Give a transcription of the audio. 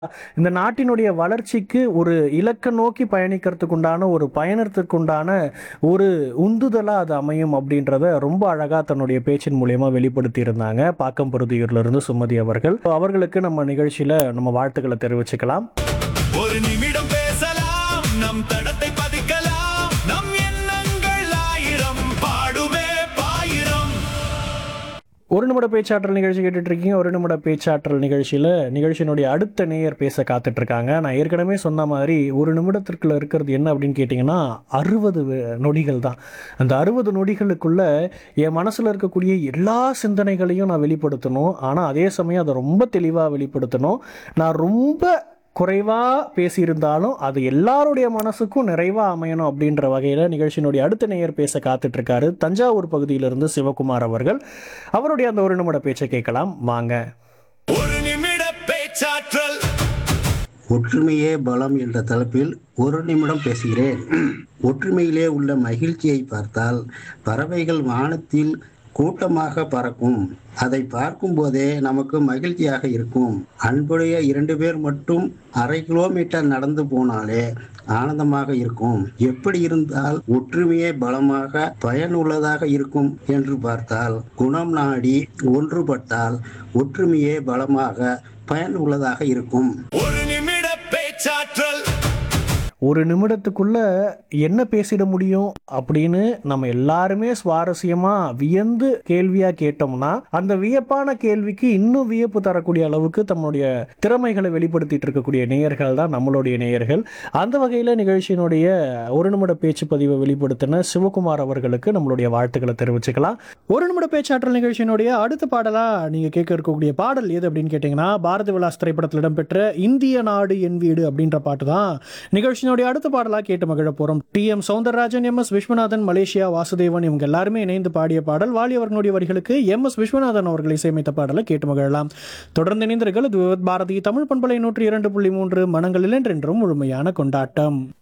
இந்த நாட்டினுடைய வளர்ச்சிக்கு ஒரு இலக்க நோக்கி பயணிக்கிறதுக்கு உண்டான ஒரு பயணத்திற்கு உண்டான ஒரு உந்துதலா அது அமையும் அப்படின்றத ரொம்ப அழகா தன்னுடைய பேச்சின் மூலியமா வெளிப்படுத்தி இருந்தாங்க பாக்கம் பொருதியூர்ல இருந்து சுமதி அவர்கள் அவர்களுக்கு நம்ம நிகழ்ச்சியில நம்ம வாழ்த்துக்களை தெரிவிச்சுக்கலாம் ஒரு நிமிடம் பேசலாம் நம் தடத்தை பதிக்கலாம் நம் எண்ணங்கள் ஆயிரம் பாடுமே பாயிரம் ஒரு நிமிட பேச்சாற்றல் நிகழ்ச்சி கேட்டுட்டு இருக்கீங்க ஒரு நிமிட பேச்சாற்றல் நிகழ்ச்சியில் நிகழ்ச்சியினுடைய அடுத்த நேயர் பேச காத்துட்டு இருக்காங்க நான் ஏற்கனவே சொன்ன மாதிரி ஒரு நிமிடத்திற்குள்ள இருக்கிறது என்ன அப்படின்னு கேட்டிங்கன்னா அறுபது நொடிகள் தான் அந்த அறுபது நொடிகளுக்குள்ள என் மனசில் இருக்கக்கூடிய எல்லா சிந்தனைகளையும் நான் வெளிப்படுத்தணும் ஆனால் அதே சமயம் அதை ரொம்ப தெளிவாக வெளிப்படுத்தணும் நான் ரொம்ப குறைவாக பேசியிருந்தாலும் அது எல்லாருடைய மனசுக்கும் நிறைவாக அமையணும் அப்படின்ற வகையில் நிகழ்ச்சியினுடைய அடுத்த நேயர் பேச காத்துட்டு இருக்காரு தஞ்சாவூர் பகுதியிலிருந்து சிவகுமார் அவர்கள் அவருடைய அந்த ஒரு நிமிட பேச்சை கேட்கலாம் வாங்க ஒரு நிமிட பேச்சாற்றல் ஒற்றுமையே பலம் என்ற தலைப்பில் ஒரு நிமிடம் பேசுகிறேன் ஒற்றுமையிலே உள்ள மகிழ்ச்சியை பார்த்தால் பறவைகள் வானத்தில் கூட்டமாக பறக்கும் அதை பார்க்கும் போதே நமக்கு மகிழ்ச்சியாக இருக்கும் அன்புடைய இரண்டு பேர் மட்டும் அரை கிலோமீட்டர் நடந்து போனாலே ஆனந்தமாக இருக்கும் எப்படி இருந்தால் ஒற்றுமையே பலமாக பயனுள்ளதாக இருக்கும் என்று பார்த்தால் குணம் நாடி ஒன்றுபட்டால் ஒற்றுமையே பலமாக பயனுள்ளதாக இருக்கும் ஒரு நிமிட பேச்சாற்றல் ஒரு நிமிடத்துக்குள்ள என்ன பேசிட முடியும் அப்படின்னு நம்ம எல்லாருமே சுவாரஸ்யமா வியந்து கேள்வியா கேட்டோம்னா அந்த வியப்பான கேள்விக்கு இன்னும் வியப்பு தரக்கூடிய அளவுக்கு தம்முடைய திறமைகளை வெளிப்படுத்திட்டு இருக்கக்கூடிய நேயர்கள் தான் நம்மளுடைய நேயர்கள் அந்த வகையில் நிகழ்ச்சியினுடைய ஒரு நிமிட பேச்சு பதிவை வெளிப்படுத்தின சிவகுமார் அவர்களுக்கு நம்மளுடைய வாழ்த்துக்களை தெரிவிச்சுக்கலாம் ஒரு நிமிட பேச்சாற்றல் நிகழ்ச்சியினுடைய அடுத்த பாடலா நீங்க கேட்க இருக்கக்கூடிய பாடல் எது அப்படின்னு கேட்டீங்கன்னா பாரதி விலாஸ் திரைப்படத்தில் இடம்பெற்ற இந்திய நாடு என் வீடு அப்படின்ற பாட்டு தான் நிகழ்ச்சியினுடைய அடுத்த பாடலா கேட்டு மகிழ போறோம் T M Soundararajan M S Viswanathan Malaysia Vasudevan இவங்க எல்லாருமே இணைந்து பாடிய பாடல் வாலி அவர்களுடைய வரிகளுக்கு எம் எஸ் விஸ்வநாதன் அவர்கள் இசையமைத்த பாடலை கேட்டு மகிழலாம் தொடர்ந்து இணைந்திருங்கள் இது விவித் பாரதி தமிழ் பண்பலை நூற்றி இரண்டு புள்ளி மூன்று மனங்களில் என்றென்றும் முழுமையான கொண்டாட்டம்